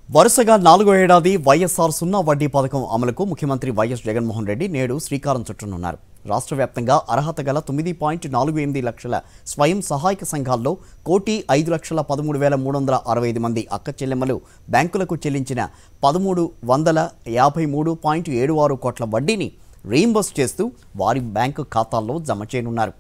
వరుసగా నాలుగో ఏడాది వైఎస్ఆర్ సున్నా వడ్డీ పథకం అమలుకు ముఖ్యమంత్రి వైఎస్ జగన్మోహన్ రెడ్డి నేడు శ్రీకారం చుట్టనున్నారు రాష్ట్ర వ్యాప్తంగా అర్హత గల తొమ్మిది పాయింట్ నాలుగు ఎనిమిది లక్షల స్వయం సహాయక సంఘాల్లో కోటి ఐదు లక్షల పదమూడు వేల మూడు వందల అరవై ఐదు మంది అక్క చెల్లెమ్మలు బ్యాంకులకు చెల్లించిన పదమూడు వందల యాభై మూడు పాయింట్ ఏడు ఆరు కోట్ల వడ్డీని రీయింబర్స్ చేస్తూ వారి బ్యాంకు ఖాతాల్లో జమ చేయనున్నారు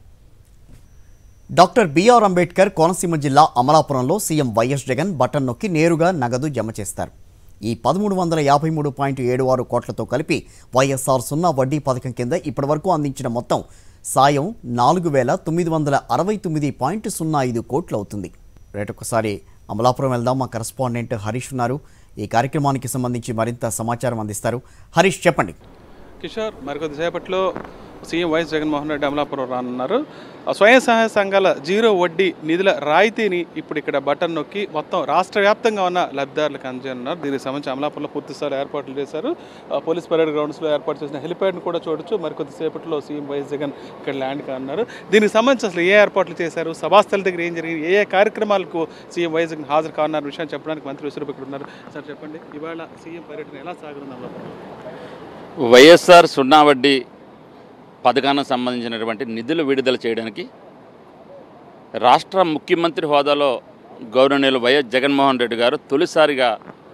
డాక్టర్ బిఆర్ అంబేద్కర్ కోనసీమ జిల్లా అమలాపురంలో సీఎం వైఎస్ జగన్ బటన్ నొక్కి నేరుగా నగదు జమ చేస్తారు ఈ పదమూడు వందల యాభై మూడు పాయింట్ ఏడు ఆరు కోట్లతో కలిపి వైఎస్ఆర్ సున్నా వడ్డీ పథకం కింద ఇప్పటివరకు అందించిన మొత్తం సాయం నాలుగు వేల తొమ్మిది వందల అరవై తొమ్మిది పాయింట్ సున్నా ఐదు కోట్లు అవుతుంది రేటొకసారి అమలాపురం వెళ్దాం మా కరస్పాండెంట్ హరీష్ ఉన్నారు ఈ కార్యక్రమానికి సంబంధించి మరింత సమాచారం అందిస్తారు హరీష్ చెప్పండి కిషోర్ మరికొద్దిసేపట్లో సీఎం వైఎస్ జగన్మోహన్ రెడ్డి అమలాపురం రానున్నారు ఆ స్వయం సహాయ సంఘాల జీరో వడ్డీ నిధుల రాయితీని ఇప్పుడు ఇక్కడ బటన్ నొక్కి మొత్తం రాష్ట్ర వ్యాప్తంగా ఉన్న లబ్ధిదారులకు అందజేయనున్నారు దీనికి సంబంధించి అమలాపురంలో పూర్తి స్థాయిలో ఏర్పాట్లు చేశారు ఆ, పోలీస్ పరేడ్ గ్రౌండ్స్లో ఏర్పాటు చేసిన హెలిప్యాడ్ను కూడా చూడొచ్చు మరికొద్దిసేపట్లో సీఎం వైఎస్ జగన్ ఇక్కడ ల్యాండ్ కానున్నారు దీనికి సంబంధించి అసలు ఏ ఏర్పాట్లు చేశారు సభాస్థల దగ్గర ఏం జరిగింది ఏ ఏ కార్యక్రమాలకు సీఎం వైఎస్ జగన్ హాజరు కానున్నారు విషయాన్ని చెప్పడానికి మంత్రి విశ్వరూప్ ఇక్కడ ఉన్నారు సార్ చెప్పండి ఇవాళ సీఎం పర్యటన ఎలా సాగుతుంది అమలాపురం వైఎస్ఆర్ సున్నా వడ్డీ పథకానికి సంబంధించినటువంటి నిధులు విడుదల చేయడానికి రాష్ట్ర ముఖ్యమంత్రి హోదాలో గౌరవనీయులు వైఎస్ జగన్మోహన్ రెడ్డి గారు తొలిసారిగా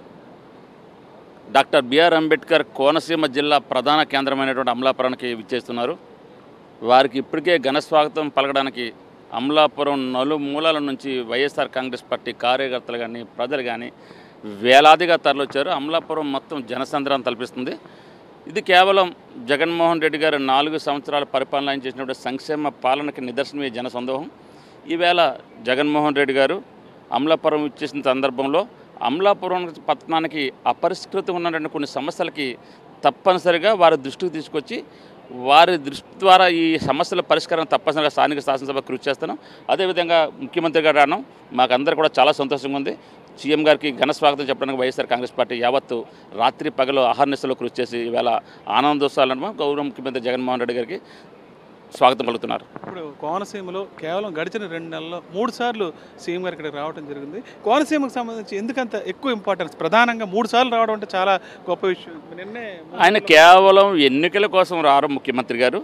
డాక్టర్ బిఆర్ అంబేద్కర్ కోనసీమ జిల్లా ప్రధాన కేంద్రమైనటువంటి అమలాపురానికి విచ్చేస్తున్నారు వారికి ఇప్పటికే ఘన స్వాగతం పలకడానికి అమలాపురం నలుమూలల నుంచి వైఎస్ఆర్ కాంగ్రెస్ పార్టీ కార్యకర్తలు కానీ ప్రజలు కానీ వేలాదిగా తరలివచ్చారు అమలాపురం మొత్తం జనసంద్రాన్ని తలపిస్తుంది ఇది కేవలం జగన్మోహన్ రెడ్డి గారు నాలుగు సంవత్సరాల పరిపాలన చేసినప్పుడు సంక్షేమ పాలనకి నిదర్శనమే జన సందోహం ఈవేళ జగన్మోహన్ రెడ్డి గారు అమలాపురం ఇచ్చేసిన సందర్భంలో అమలాపురం పట్టణానికి అపరిష్కృతం ఉన్నటువంటి కొన్ని సమస్యలకి తప్పనిసరిగా వారి దృష్టికి తీసుకొచ్చి వారి దృష్టి ద్వారా ఈ సమస్యల పరిష్కారం తప్పనిసరిగా స్థానిక శాసనసభ కృషి చేస్తాను అదేవిధంగా ముఖ్యమంత్రి గారు రావడం మాకందరూ కూడా చాలా సంతోషంగా ఉంది సీఎం గారికి ఘన స్వాగతం చెప్పడానికి వైఎస్ఆర్ కాంగ్రెస్ పార్టీ యావత్తు రాత్రి పగలు అహర్నిశలో కృషి చేసి ఈవేళ ఆనందోత్సవాలను గౌరవ ముఖ్యమంత్రి జగన్మోహన్ రెడ్డి గారికి స్వాగతం పలుకుతున్నారు ఇప్పుడు కోనసీమలో కేవలం గడిచిన రెండు నెలల్లో మూడు సార్లు సీఎం గారు ఇక్కడికి రావడం జరిగింది కోనసీమకు సంబంధించి ఎందుకంత ఎక్కువ ఇంపార్టెన్స్ ప్రధానంగా మూడు సార్లు రావడం అంటే చాలా గొప్ప విషయం నిన్నే ఆయన కేవలం ఎన్నికల కోసం రారు ముఖ్యమంత్రి గారు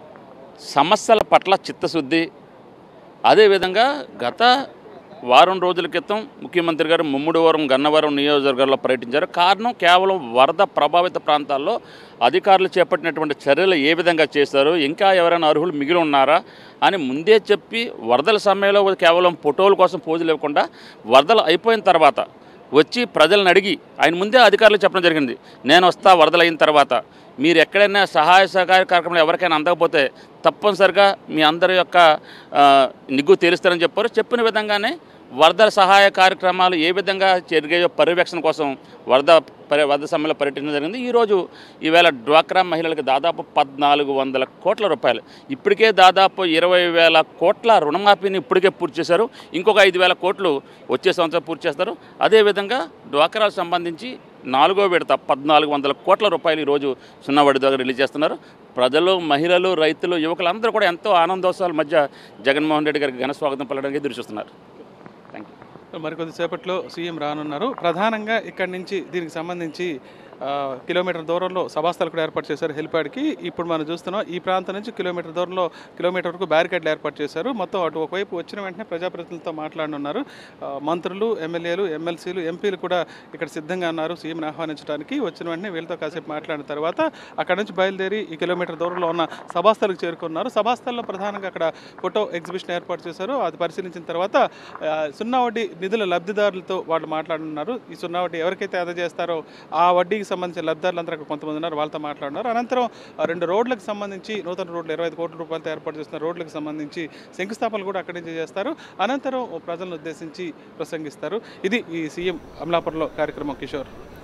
సమస్యల పట్ల చిత్తశుద్ధి అదేవిధంగా గత వారం రోజుల క్రితం ముఖ్యమంత్రి గారు ముమ్మిడివరం గన్నవరం నియోజకవర్గాల్లో పర్యటించారు కారణం కేవలం వరద ప్రభావిత ప్రాంతాల్లో అధికారులు చేపట్టినటువంటి చర్యలు ఏ విధంగా చేశారు ఇంకా ఎవరైనా అర్హులు మిగిలి ఉన్నారా అని ముందే చెప్పి వరదల సమయంలో కేవలం ఫోటోల కోసం పోజులు ఇవ్వకుండా వరదలు అయిపోయిన తర్వాత వచ్చి ప్రజలను అడిగి ఆయన ముందే అధికారులు చెప్పడం జరిగింది నేను వస్తా వరదలు అయిన తర్వాత మీరు ఎక్కడైనా సహాయ సహకార కార్యక్రమంలో ఎవరికైనా అందకపోతే తప్పనిసరిగా మీ అందరి యొక్క ఆ, నిగ్గు తేలుస్తారని చెప్పారు చెప్పిన విధంగానే వరద సహాయ కార్యక్రమాలు ఏ విధంగా జరిగాయో పర్యవేక్షణ కోసం వరద పర్య వరద సమయంలో పర్యటించడం జరిగింది ఈరోజు ఈవేళ డ్వాక్రా మహిళలకు దాదాపు పద్నాలుగు వందల కోట్ల రూపాయలు ఇప్పటికే దాదాపు ఇరవై వేల కోట్ల రుణమాఫీని ఇప్పటికే పూర్తి చేశారు ఇంకొక ఐదు వేల కోట్లు వచ్చే సంవత్సరం పూర్తి చేస్తారు అదేవిధంగా డ్వాక్రాకు సంబంధించి నాలుగో విడత పద్నాలుగు వందల కోట్ల రూపాయలు ఈరోజు సున్నా వడ్డీ దగ్గర రిలీజ్ చేస్తున్నారు ప్రజలు మహిళలు రైతులు యువకులందరూ కూడా ఎంతో ఆనందోత్సవాల మధ్య జగన్మోహన్ రెడ్డి గారికి ఘన స్వాగతం పలడానికి ఎదురు చూస్తున్నారు థ్యాంక్ యూ మరికొద్దిసేపట్లో సీఎం రానున్నారు ప్రధానంగా ఇక్కడి నుంచి దీనికి సంబంధించి ఆ, కిలోమీటర్ దూరంలో సభాస్థలు కూడా ఏర్పాటు చేశారు హెలిప్యాడ్కి ఇప్పుడు మనం చూస్తున్నాం ఈ ప్రాంతం నుంచి కిలోమీటర్ దూరంలో కిలోమీటర్ వరకు బ్యారికేడ్లు ఏర్పాటు చేశారు మొత్తం అటు ఒకవైపు వచ్చిన వెంటనే ప్రజాప్రతినిధులతో మాట్లాడనున్నారు ఆ, మంత్రులు ఎమ్మెల్యేలు ఎమ్మెల్సీలు ఎంపీలు కూడా ఇక్కడ సిద్ధంగా ఉన్నారు సీఎంని ఆహ్వానించడానికి వచ్చిన వెంటనే వీళ్ళతో కాసేపు మాట్లాడిన తర్వాత అక్కడ నుంచి బయలుదేరి ఈ కిలోమీటర్ దూరంలో ఉన్న సభాస్థలకు చేరుకున్నారు సభాస్థల్లో ప్రధానంగా అక్కడ ఫోటో ఎగ్జిబిషన్ ఏర్పాటు చేశారు అది పరిశీలించిన తర్వాత ఆ, సున్నా వడ్డీ నిధుల లబ్ధిదారులతో వాళ్ళు మాట్లాడుతున్నారు ఈ సున్నా వడ్డీ ఎవరికైతే అందజేస్తారో ఆ వడ్డీకి సంబంధించిన లబ్ధిదారులందరూ అక్కడ కొంతమంది ఉన్నారు వాళ్ళతో మాట్లాడుతున్నారు అనంతరం ఆ, రెండు రోడ్లకు సంబంధించి నూతన రోడ్లు ఇరవై ఐదు కోట్ల రూపాయలతో ఏర్పాటు చేస్తున్న రోడ్లకు సంబంధించి శంకుస్థాపనలు కూడా అక్కడి నుంచి చేస్తారు అనంతరం ప్రజలను ఉద్దేశించి ప్రసంగిస్తారు ఇది ఈ సీఎం అమలాపురంలో కార్యక్రమం కిషోర్